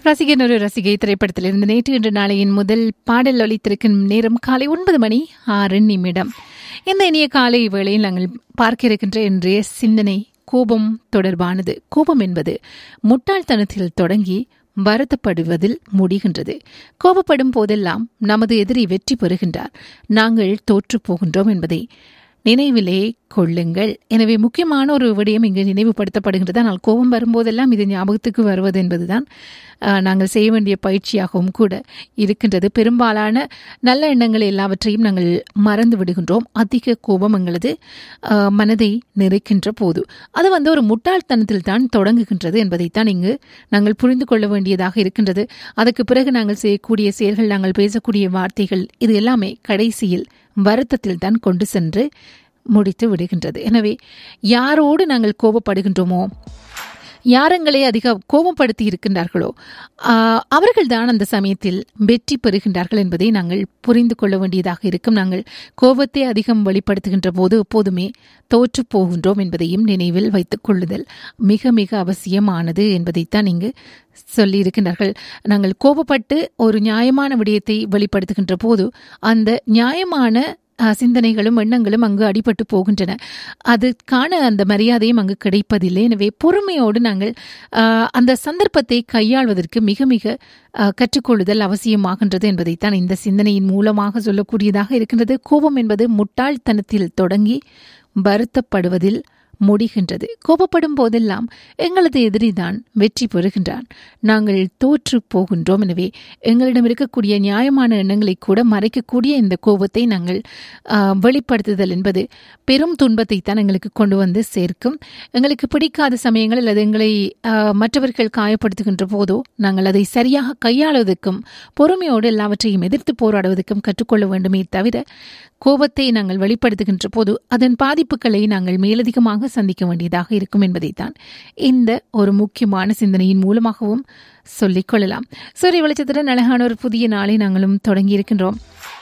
ரசிகன் ஒரு ரசிகை திரைப்படத்திலிருந்து நேற்று இன்று நாளையின் முதல் பாடல் ஒலித்திருக்கும் நேரம் காலை ஒன்பது மணி ஆறு நிமிடம் இந்த இனிய காலை வேளையில் நாங்கள் பார்க்க இருக்கின்ற இன்றைய சிந்தனை கோபம் தொடர்பானது கோபம் என்பது முட்டாள்தனத்தில் தொடங்கி வருத்தப்படுவதில் முடிகின்றது கோபப்படும் போதெல்லாம் நமது எதிரி வெற்றி பெறுகின்றார் நாங்கள் தோற்று போகின்றோம் என்பதை நினைவிலே கொள்ளுங்கள் எனவே முக்கியமான ஒரு விடயம் இங்கு நினைவுபடுத்தப்படுகின்றது ஆனால் கோபம் வரும்போதெல்லாம் இது ஞாபகத்துக்கு வருவது என்பதுதான் அஹ், நாங்கள் செய்ய வேண்டிய பயிற்சியாகவும் கூட இருக்கின்றது பெரும்பாலான நல்ல எண்ணங்கள் எல்லாவற்றையும் நாங்கள் மறந்து விடுகின்றோம் அதிக கோபம் எங்களது அஹ், மனதை நிறைக்கின்ற போது அது வந்து ஒரு முட்டாள்தனத்தில் தான் தொடங்குகின்றது என்பதைத்தான் இங்கு நாங்கள் புரிந்து கொள்ள வேண்டியதாக இருக்கின்றது அதற்கு பிறகு நாங்கள் செய்யக்கூடிய செயல்கள் நாங்கள் பேசக்கூடிய வார்த்தைகள் இது எல்லாமே கடைசியில் வருத்தத்தில் தான் கொண்டு சென்று முடித்து விடுகின்றது எனவே யாரோடு நாங்கள் கோபப்படுகின்றோமோ யாரங்களை அதிக கோபப்படுத்தி இருக்கின்றார்களோ ஆஹ், அவர்கள்தான் அந்த சமயத்தில் வெற்றி பெறுகின்றார்கள் என்பதை நாங்கள் புரிந்து கொள்ள வேண்டியதாக இருக்கும் நாங்கள் கோபத்தை அதிகம் வெளிப்படுத்துகின்ற போது எப்போதுமே தோற்று போகின்றோம் என்பதையும் நினைவில் வைத்துக் கொள்ளுதல் மிக மிக அவசியமானது என்பதைத்தான் இங்கு சொல்லியிருக்கின்றார்கள் நாங்கள் கோபப்பட்டு ஒரு நியாயமான விடயத்தை வெளிப்படுத்துகின்ற போது அந்த நியாயமான அஹ், சிந்தனைகளும் எண்ணங்களும் அங்கு அடிபட்டு போகின்றன அதுக்கான அந்த மரியாதையும் அங்கு கிடைப்பதில்லை எனவே பொறுமையோடு நாங்கள் அஹ், அந்த சந்தர்ப்பத்தை கையாள்வதற்கு மிக மிக அஹ், கற்றுக்கொள்ளுதல் அவசியமாகின்றது என்பதைத்தான் இந்த சிந்தனையின் மூலமாக சொல்லக்கூடியதாக இருக்கின்றது கோபம் என்பது முட்டாள்தனத்தில் தொடங்கி வருத்தப்படுவதில் முடிகின்றது கோபப்படும் போதெல்லாம் எங்களது எதிரிதான் வெற்றி பெறுகின்றான் நாங்கள் தோற்று போகின்றோம் எனவே எங்களிடம் இருக்கக்கூடிய நியாயமான எண்ணங்களை கூட மறைக்கக்கூடிய இந்த கோபத்தை நாங்கள் ஆஹ், வெளிப்படுத்துதல் என்பது பெரும் துன்பத்தை தான் எங்களுக்கு கொண்டு வந்து சேர்க்கும் எங்களுக்கு பிடிக்காத சமயங்கள் அல்லது எங்களை ஆஹ், மற்றவர்கள் காயப்படுத்துகின்ற போதோ நாங்கள் அதை சரியாக கையாளுவதற்கும் பொறுமையோடு எல்லாவற்றையும் எதிர்த்து போராடுவதற்கும் கற்றுக்கொள்ள வேண்டுமே தவிர கோபத்தை நாங்கள் வெளிப்படுத்துகின்ற போது அதன் பாதிப்புகளை நாங்கள் மேலதிகமாக சந்திக்க வேண்டியதாக இருக்கும் என்பதைத்தான் இந்த ஒரு முக்கியமான சிந்தனையின் மூலமாகவும் சொல்லிக் கொள்ளலாம் சூரிய வெளிச்சத்துடன் அழகான ஒரு புதிய நாளை நாங்களும் தொடங்கி இருக்கின்றோம்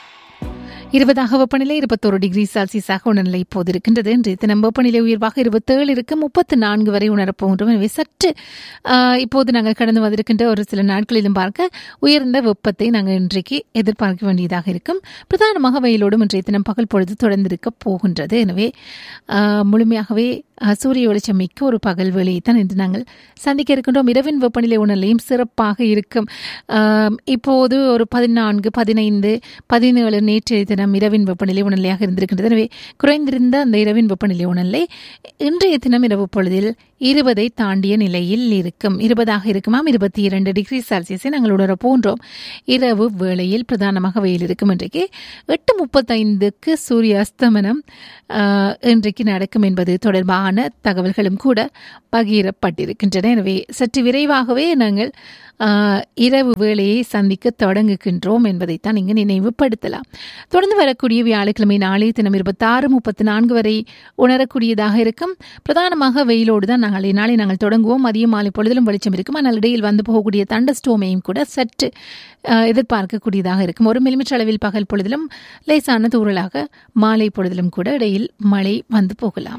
இருபதாக வெப்பநிலை இருபத்தோரு டிகிரி செல்சியஸாக உணர்நிலை இப்போது இருக்கின்றது இன்று தினம் வெப்பநிலை உயர்வாக இருபத்தேழு இருக்கு முப்பத்து நான்கு வரை உணரப்போகின்றோம் எனவே சற்று ஆஹ், இப்போது நாங்கள் கடந்து வந்திருக்கின்ற ஒரு சில நாட்களிலும் பார்க்க உயர்ந்த வெப்பத்தை நாங்கள் இன்றைக்கு எதிர்பார்க்க வேண்டியதாக இருக்கும் பிரதானமாக வெயிலோடும் இன்றைய தினம் பகல் பொழுது தொடர்ந்திருக்க போகின்றது எனவே ஆஹ், முழுமையாகவே ஆஹ், சூரிய வெளிச்சம் மிக்க ஒரு பகல் வேளையை தான் இன்று நாங்கள் சந்திக்க இருக்கின்றோம் இரவின் வெப்பநிலை உணர்நிலையும் சிறப்பாக இருக்கும் ஆம், இப்போது ஒரு பதினான்கு பதினைந்து பதினேழு நேற்றைய தினம் இரவின் வெப்பநிலை உணர்நிலையாக இருந்திருக்கின்றது எனவே குறைந்திருந்த அந்த இரவின் வெப்பநிலை உணர்நிலை இன்றைய தினம் இரவு பொழுதில் இருபதை தாண்டிய நிலையில் இருக்கும் இருபதாக இருக்குமாம் இருபத்தி இரண்டு டிகிரி செல்சியஸை நாங்கள் உணர போன்றோம் இரவு வேளையில் பிரதானமாக வெயில் இருக்கும் இன்றைக்கு எட்டு முப்பத்தைந்துக்கு சூரிய அஸ்தமனம் ஆஹ், இன்றைக்கு நடக்கும் என்பது தொடர்பான தகவல்களும் கூட பகிரப்பட்டிருக்கின்றன எனவே சற்று விரைவாகவே நாங்கள் ஆஹ், இரவு வேளையை சந்திக்க தொடங்குகின்றோம் என்பதைத்தான் இங்கு நினைவுபடுத்தலாம் தொடர்ந்து வரக்கூடிய வியாழக்கிழமை நாளை தினம் இருபத்தாறு முப்பத்தி நான்கு வரை உணரக்கூடியதாக இருக்கும் பிரதானமாக வெயிலோடு தான் நாளை நாளை நாங்கள் தொடங்குவோம் மதியம் மாலை பொழுதிலும் வெளிச்சம் இருக்கும் ஆனால் இடையில் வந்து போகக்கூடிய தண்டஸ்டோமையும் கூட சற்று ஆஹ், எதிர்பார்க்கக்கூடியதாக இருக்கும் ஒரு மில்லிமீட்டர் அளவில் பகல் பொழுதிலும் லேசான தூறலாக மாலை பொழுதிலும் கூட இடையில் மழை வந்து போகலாம்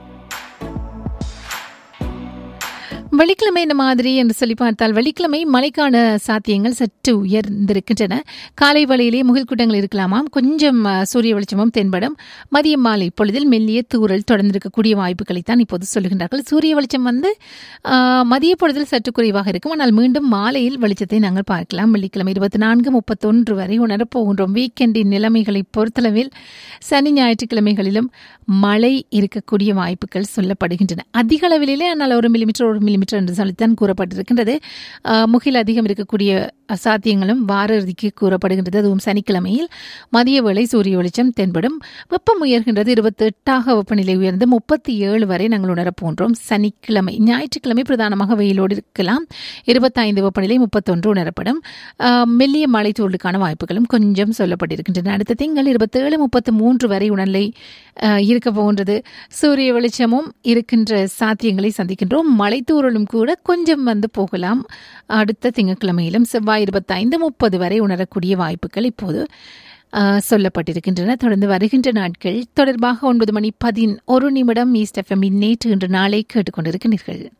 வெள்ளிக்கிழமை இந்த மாதிரி என்று சொல்லி பார்த்தால் வெள்ளிக்கிழமை மழைக்கான சாத்தியங்கள் சற்று உயர்ந்திருக்கின்றன காலை வேளையிலே முகில் கூட்டங்கள் இருக்கலாமாம் கொஞ்சம் அஹ், சூரிய வெளிச்சமும் தென்படும் மதியம் மாலை பொழுதில் மெல்லிய தூறல் தொடர்ந்திருக்கக்கூடிய வாய்ப்புகளை தான் இப்போது சொல்லுகின்றார்கள் சூரிய வெளிச்சம் வந்து அஹ், மதிய பொழுதில் சற்று குறைவாக இருக்கும் ஆனால் மீண்டும் மாலையில் வெளிச்சத்தை நாங்கள் பார்க்கலாம் வெள்ளிக்கிழமை இருபத்தி நான்கு முப்பத்தொன்று வரை உணரப்போகின்றோம் வீக்கெண்டின் நிலைமைகளை பொறுத்தளவில் சனி ஞாயிற்றுக்கிழமைகளிலும் மழை இருக்கக்கூடிய வாய்ப்புகள் சொல்லப்படுகின்றன அதிக அளவிலே ஆனால் ஒரு மில்லிமீட்டர் ஒரு மில்லிமீட்டர் என்று சொல்லித்தான் கூறப்பட்டிருக்கின்றது ஆஹ், முகில் அதிகம் இருக்கக்கூடிய சாத்தியங்களும் வார இறுதிக்கு கூறப்படுகின்றது அதுவும் சனிக்கிழமையில் மதிய வேளை சூரிய வெளிச்சம் தென்படும் வெப்பம் உயர்கின்றது இருபத்தி எட்டாக வெப்பநிலை உயர்ந்து முப்பத்தி ஏழு வரை நாங்கள் உணரப் போன்றோம் சனிக்கிழமை ஞாயிற்றுக்கிழமை பிரதானமாக வெயிலோடு இருக்கலாம் இருபத்தைந்து வெப்பநிலை முப்பத்தொன்று உணரப்படும் ஆஹ், மெல்லிய மழை தூறலுக்கான வாய்ப்புகளும் கொஞ்சம் சொல்லப்பட்டிருக்கின்றன அடுத்த திங்கள் இருபத்தேழு முப்பத்து மூன்று வரை உணர்நிலை ஆஹ், இருக்க போகின்றது சூரிய வெளிச்சமும் இருக்கின்ற சாத்தியங்களை சந்திக்கின்றோம் மழை தூறலும் கூட கொஞ்சம் வந்து போகலாம் அடுத்த திங்கட்கிழமையிலும் செவ்வாய் இருபத்தைந்து முப்பது வரை உணரக்கூடிய வாய்ப்புகள் இப்போது ஆஹ், சொல்லப்பட்டிருக்கின்றன தொடர்ந்து வருகின்ற நாட்கள் தொடர்பாக ஒன்பது மணி பதின் ஒரு நிமிடம் ஈஸ்ட் எஃப்எம் நேற்று இன்று நாளை கேட்டுக்கொண்டிருக்கிறீர்கள்